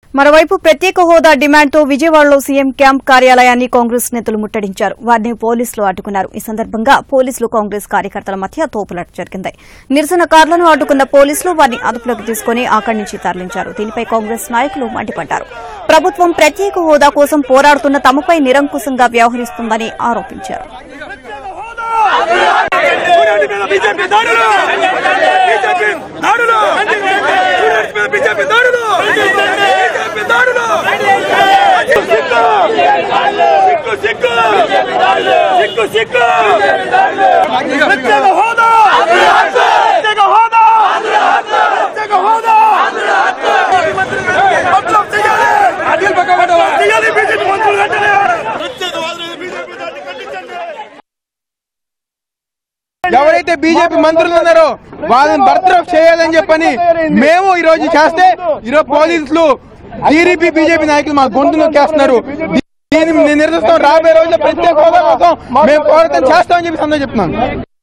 మరోవైపు ప్రత్యేక హోదా డిమాండ్తో విజయవాడలో సీఎం క్యాంప్ కార్యాలయాన్ని కాంగ్రెస్ నేతలు ముట్టడించారు వారిని పోలీసులు అడ్డుకున్నారు ఈ సందర్భంగా పోలీసులు కాంగ్రెస్ కార్యకర్తల మధ్య తోపులాట జరిగింది నిరసన కార్లను అడ్డుకున్న పోలీసులు వారిని అదుపులోకి తీసుకుని అక్కడి నుంచి తరలించారు దీనిపై కాంగ్రెస్ నాయకులు మండిపడ్డారు ప్రభుత్వం ప్రత్యేక హోదా కోసం పోరాడుతున్న తమపై నిరంకుశంగా వ్యవహరిస్తుందని ఆరోపించారు బీజేపీ దాడులు బీజేపీ దాడులు స్టూడెంట్స్ మీద బీజేపీ దాడులు బీజేపీ దాడులు సిగ్గు సిగ్గు సిగ్గు సిగ్గు సిగ్గు ప్రత్యేక హోదా ప్రత్యేక హోదా ప్రత్యేక హోదా మొత్తం చేయాలి చేయాలి బీజేపీ మంత్రులు వెంటనే ప్రత్యేక హోదా బీజేపీ దాన్ని ఖండించండి ఎవరైతే బీజేపీ మంత్రులు ఉన్నారో వాళ్ళని బర్తరఫ్ చేయాలని చెప్పని మేము ఈ రోజు చేస్తే ఈరోజు పోలీసులు టీడీపీ బీజేపీ నాయకులు మా గొంతు నొక్కేస్తున్నారు దీన్ని నిరసిస్తాం రాబోయే రోజుల్లో ప్రత్యేక హోదా కోసం మేము పోరాటం చేస్తామని చెప్పి సందే చెప్తున్నాను